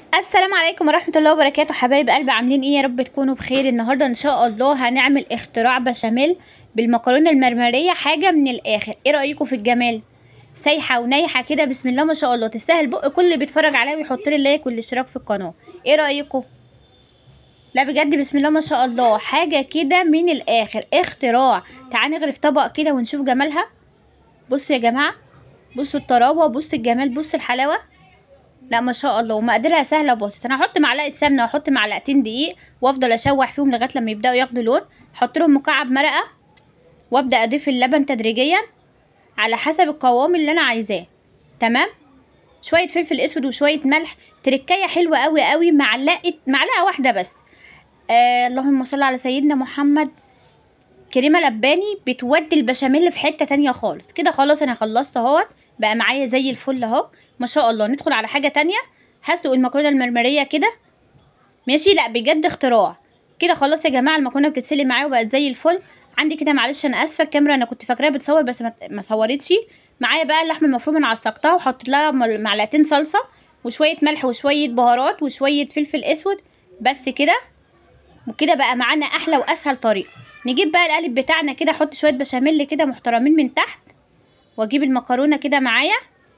السلام عليكم ورحمة الله وبركاته حبايب قلبي عاملين ايه يا رب تكونوا بخير النهاردة ان شاء الله هنعمل اختراع بشاميل بالمكرونة المرمرية حاجة من الاخر ايه رأيكم في الجمال سايحة ونايحة كده بسم الله ما شاء الله تستاهل بق كل اللي بيتفرج عليها ويحط لي لايك والاشتراك في القناة ايه رأيكم لا بجد بسم الله ما شاء الله حاجة كده من الاخر اختراع تعالى نغرف طبق كده ونشوف جمالها بصوا يا جماعة بصوا الطراوة بصوا الجمال بصوا الحلاوة لا ما شاء الله ومقاديرها سهله وبسيطه انا هحط معلقه سمنه واحط معلقتين دقيق وافضل اشوح فيهم لغايه لما يبداوا ياخدوا لون احط لهم مكعب مرقه وابدا اضيف اللبن تدريجيا على حسب القوام اللي انا عايزاه تمام شويه فلفل اسود وشويه ملح تركايه حلوه قوي قوي معلقه معلقه واحده بس آه اللهم صل على سيدنا محمد كريمه لباني بتودي البشاميل في حته تانية خالص كده خلاص انا خلصت اهوت بقى معايا زي الفل اهو ما شاء الله ندخل على حاجه تانية هسلق المكرونه المرمريه كده ماشي لا بجد اختراع كده خلاص يا جماعه المكرونه بتتسلق معايا وبقت زي الفل عندي كده معلش انا اسفه الكاميرا انا كنت فاكراها بتصور بس ما صورتش معايا بقى اللحمه المفرومه انا عصقتها وحطيت لها معلقتين صلصه وشويه ملح وشويه بهارات وشويه فلفل اسود بس كده وكده بقى معانا احلى واسهل طريقه نجيب بقى القالب بتاعنا كده احط شويه بشاميل كده محترمين من تحت واجيب المكرونه كده معايا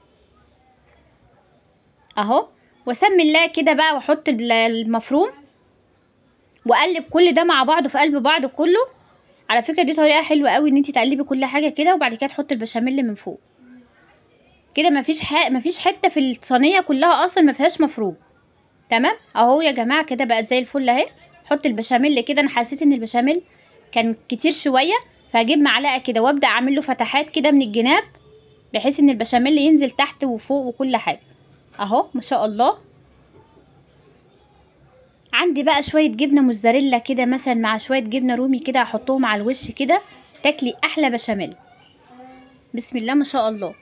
اهو واسمي الله كده بقى واحط المفروم واقلب كل ده مع بعضه في قلب بعض كله على فكره دي طريقه حلوه قوي ان انت تقلبي كل حاجه كده وبعد كده تحطي البشاميل من فوق كده مفيش ح... مفيش حته في الصينيه كلها اصلا ما فيهاش مفروم تمام اهو يا جماعه كده بقت زي الفل اهي حط البشاميل كده انا حسيت ان البشاميل كان كتير شويه فهجيب معلقه كده وابدا اعمل له فتحات كده من الجناب بحيث ان البشاميل ينزل تحت وفوق وكل حاجه اهو ما شاء الله عندي بقى شويه جبنه موزاريلا كده مثلا مع شويه جبنه رومي كده احطهم على الوش كده تاكلي احلى بشاميل بسم الله ما شاء الله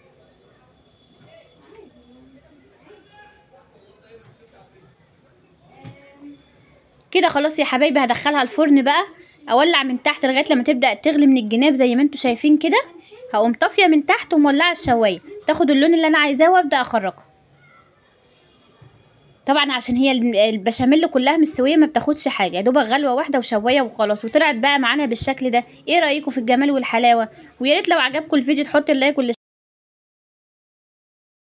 كده خلاص يا حبايبي هدخلها الفرن بقى اولع من تحت لغايه لما تبدا تغلي من الجناب زي ما انتم شايفين كده هقوم طافيه من تحت ومولعه الشوايه تاخد اللون اللي انا عايزاه وابدا اخرجها طبعا عشان هي البشاميل كلها مستويه ما بتاخدش حاجه يا دوبك غلوه واحده وشوايه وخلاص وطلعت بقى معانا بالشكل ده ايه رايكم في الجمال والحلاوه ويا ريت لو عجبكم الفيديو تحطوا اللايك